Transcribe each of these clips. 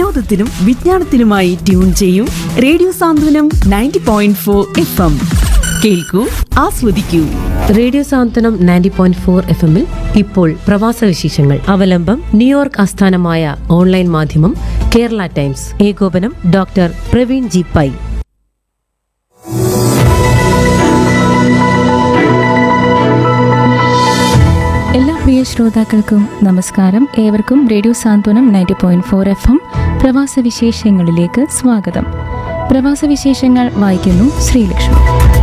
വിനോദത്തിനും വിജ്ഞാനത്തിനുമായി ട്യൂൺ ചെയ്യൂ radio Santhwanam ninety point four F M കേൾക്കൂ ആസ്വദിക്കൂ radio Santhwanam ninety point four F എമ്മിൽ ഇപ്പോൾ പ്രവാസ വിശേഷങ്ങൾ അവലംബം ന്യൂയോർക്ക് ആസ്ഥാനമായ ഓൺലൈൻ മാധ്യമം കേരള ടൈംസ് ഏകോപനം ഡോക്ടർ പ്രവീൺ ജി പൈ എല്ലാ പ്രിയ ശ്രോതാക്കൾക്കും നമസ്കാരം ഏവർക്കും radio Santhwanam ninety point four F M പ്രവാസ വിശേഷങ്ങളിലേക്ക് സ്വാഗതം പ്രവാസ വിശേഷങ്ങൾ വായിക്കുന്നു ശ്രീലക്ഷ്മി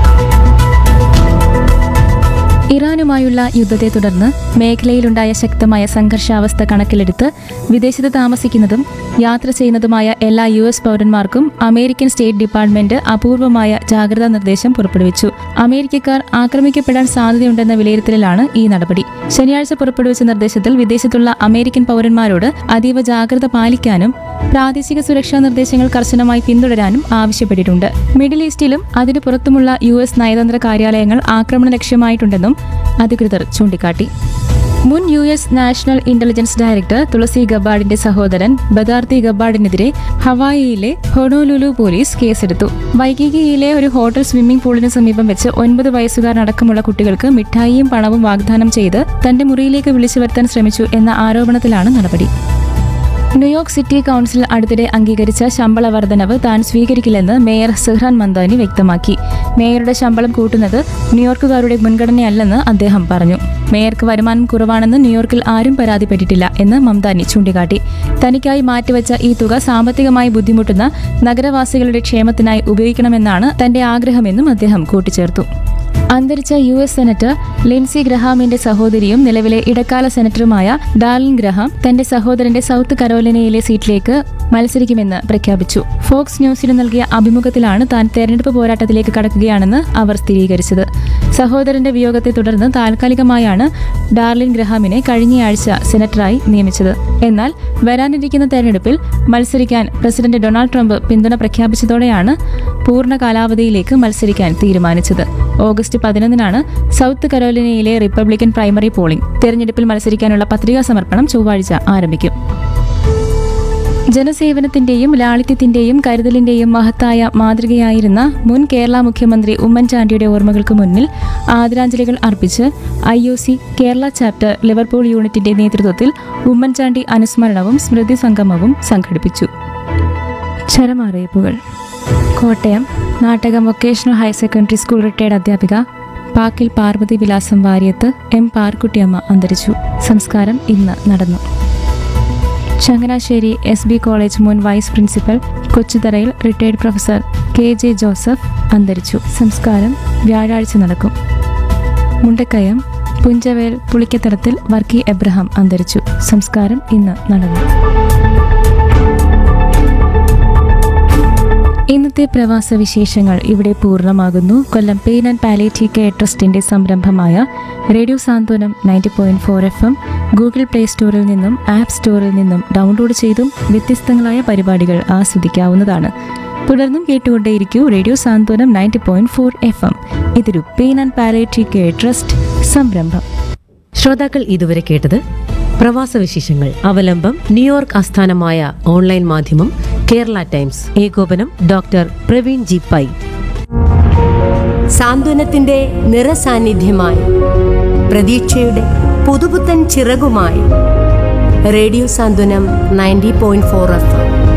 ഇറാനുമായുള്ള യുദ്ധത്തെ തുടർന്ന് മേഖലയിലുണ്ടായ ശക്തമായ സംഘർഷാവസ്ഥ കണക്കിലെടുത്ത് വിദേശത്ത് താമസിക്കുന്നതും യാത്ര ചെയ്യുന്നതുമായ എല്ലാ യു എസ് പൗരന്മാർക്കും അമേരിക്കൻ സ്റ്റേറ്റ് ഡിപ്പാർട്ട്മെന്റ് അപൂർവമായ ജാഗ്രതാ നിർദ്ദേശം പുറപ്പെടുവിച്ചു അമേരിക്കക്കാർ ആക്രമിക്കപ്പെടാൻ സാധ്യതയുണ്ടെന്ന വിലയിരുത്തലിലാണ് ഈ നടപടി ശനിയാഴ്ച പുറപ്പെടുവിച്ച നിർദ്ദേശത്തിൽ വിദേശത്തുള്ള അമേരിക്കൻ പൗരന്മാരോട് അതീവ ജാഗ്രത പാലിക്കാനും പ്രാദേശിക സുരക്ഷാ നിർദ്ദേശങ്ങൾ കർശനമായി പിന്തുടരാനും ആവശ്യപ്പെട്ടിട്ടുണ്ട് മിഡിൽ ഈസ്റ്റിലും അതിനു പുറത്തുമുള്ള യു എസ് നയതന്ത്ര കാര്യാലയങ്ങൾ ആക്രമണ ലക്ഷ്യമായിട്ടുണ്ടെന്നും അധികൃതർ ചൂണ്ടിക്കാട്ടി മുൻ U S national intelligence director Tulsi ഗബ്ബാർഡിന്റെ സഹോദരൻ ബദാർത്തി ഗബ്ബാർഡിനെതിരെ ഹവായിയിലെ ഹൊണോലുലു പോലീസ് കേസെടുത്തു വൈകികിയിലെ ഒരു ഹോട്ടൽ സ്വിമ്മിംഗ് പൂളിന് സമീപം വെച്ച് ഒൻപത് വയസ്സുകാരനടക്കമുള്ള കുട്ടികൾക്ക് മിഠായിയും പണവും വാഗ്ദാനം ചെയ്ത് തന്റെ മുറിയിലേക്ക് വിളിച്ചു വരുത്താൻ ശ്രമിച്ചു എന്ന ആരോപണത്തിലാണ് നടപടി ന്യൂയോർക്ക് സിറ്റി കൗൺസിൽ അടുത്തിടെ അംഗീകരിച്ച ശമ്പള വർധനവ് താൻ സ്വീകരിക്കില്ലെന്ന് മേയർ സെഹ്റാൻ മന്ദാനി വ്യക്തമാക്കി മേയറുടെ ശമ്പളം കൂട്ടുന്നത് ന്യൂയോർക്കുകാരുടെ മുൻഗണനയല്ലെന്ന് അദ്ദേഹം പറഞ്ഞു മേയർക്ക് വരുമാനം കുറവാണെന്ന് ന്യൂയോർക്കിൽ ആരും പരാതിപ്പെട്ടിട്ടില്ല എന്ന് മംദാനി ചൂണ്ടിക്കാട്ടി തനിക്കായി മാറ്റിവെച്ച ഈ തുക സാമ്പത്തികമായി ബുദ്ധിമുട്ടുന്ന നഗരവാസികളുടെ ക്ഷേമത്തിനായി ഉപയോഗിക്കണമെന്നാണ് തന്റെ ആഗ്രഹമെന്നും അദ്ദേഹം കൂട്ടിച്ചേർത്തു അന്തരിച്ച യു എസ് സെനറ്റർ ലിൻസി ഗ്രഹാമിന്റെ സഹോദരിയും നിലവിലെ ഇടക്കാല സെനറ്ററുമായ ഡാർലിൻ ഗ്രഹാം തന്റെ സഹോദരന്റെ സൗത്ത് കരോലിനയിലെ സീറ്റിലേക്ക് മത്സരിക്കുമെന്ന് പ്രഖ്യാപിച്ചു ഫോക്സ് ന്യൂസിന് നൽകിയ അഭിമുഖത്തിലാണ് താൻ തെരഞ്ഞെടുപ്പ് പോരാട്ടത്തിലേക്ക് കടക്കുകയാണെന്ന് അവർ സ്ഥിരീകരിച്ചത് സഹോദരന്റെ വിയോഗത്തെ തുടർന്ന് താൽക്കാലികമായാണ് ഡാർലിൻ ഗ്രഹാമിനെ കഴിഞ്ഞയാഴ്ച സെനറ്ററായി നിയമിച്ചത് എന്നാൽ വരാനിരിക്കുന്ന തെരഞ്ഞെടുപ്പിൽ മത്സരിക്കാൻ പ്രസിഡന്റ് ഡൊണാൾഡ് ട്രംപ് പിന്തുണ പ്രഖ്യാപിച്ചതോടെയാണ് പൂർണ്ണ കാലാവധിയിലേക്ക് മത്സരിക്കാൻ തീരുമാനിച്ചത് ഓഗസ്റ്റ് പതിനൊന്നിനാണ് സൗത്ത് കരോലിനയിലെ റിപ്പബ്ലിക്കൻ പ്രൈമറി പോളിംഗ് തെരഞ്ഞെടുപ്പിൽ മത്സരിക്കാനുള്ള പത്രികാ സമർപ്പണം ചൊവ്വാഴ്ച ആരംഭിക്കും ജനസേവനത്തിന്റെയും ലാളിത്യത്തിന്റെയും കരുതലിന്റെയും മഹത്തായ മാതൃകയായിരുന്ന മുൻ കേരള മുഖ്യമന്ത്രി ഉമ്മൻചാണ്ടിയുടെ ഓർമ്മകൾക്ക് മുന്നിൽ ആദരാഞ്ജലികൾ അർപ്പിച്ച് I O C Kerala chapter Liverpool യൂണിറ്റിന്റെ നേതൃത്വത്തിൽ ഉമ്മൻചാണ്ടി അനുസ്മരണവും സ്മൃതി സംഗമവും സംഘടിപ്പിച്ചു ചരമറിയിപ്പുകൾ Kottayam Nattakam vocational higher secondary school retired അധ്യാപിക പാക്കിൽ പാർവതി വിലാസം വാര്യത്ത് എം പാർക്കുട്ടിയമ്മ അന്തരിച്ചു സംസ്കാരം ഇന്ന് നടന്നു ചങ്ങനാശ്ശേരി എസ് ബി കോളേജ് മുൻ vice principal Kochutharayil retired professor K J Joseph അന്തരിച്ചു സംസ്കാരം വ്യാഴാഴ്ച നടക്കും മുണ്ടക്കയം പുഞ്ചവേൽ പുളിക്കത്തടത്തിൽ വർക്കി എബ്രഹാം അന്തരിച്ചു സംസ്കാരം ഇന്ന് നടന്നു ഇന്നത്തെ പ്രവാസ വിശേഷങ്ങൾ ഇവിടെ പൂർണ്ണമാകുന്നു Kollam pain and palliative care ട്രസ്റ്റിന്റെ സംരംഭമായ radio Santhwanam ninety point four F M Google play സ്റ്റോറിൽ നിന്നും ആപ്പ് സ്റ്റോറിൽ നിന്നും ഡൗൺലോഡ് ചെയ്തും വ്യത്യസ്തങ്ങളായ പരിപാടികൾ ആസ്വദിക്കാവുന്നതാണ് തുടർന്നും കേട്ടുകൊണ്ടേയിരിക്കൂ radio Santhwanam ninety point four F M ഇതൊരു pain and palliative care trust സംരംഭം ശ്രോതാക്കൾ ഇതുവരെ കേട്ടത് പ്രവാസ വിശേഷങ്ങൾ അവലംബം ന്യൂയോർക്ക് ആസ്ഥാനമായ ഓൺലൈൻ മാധ്യമം കേരള ടൈംസ് ഏകോപനം ഡോക്ടർ പ്രവീൺ ജി പൈ സാന്ത്വനത്തിന്റെ നിറസാന്നിധ്യമായി പ്രതീക്ഷയുടെ പുതുപുത്തൻ ചിറകുമായി radio Santhwanam ninety point four F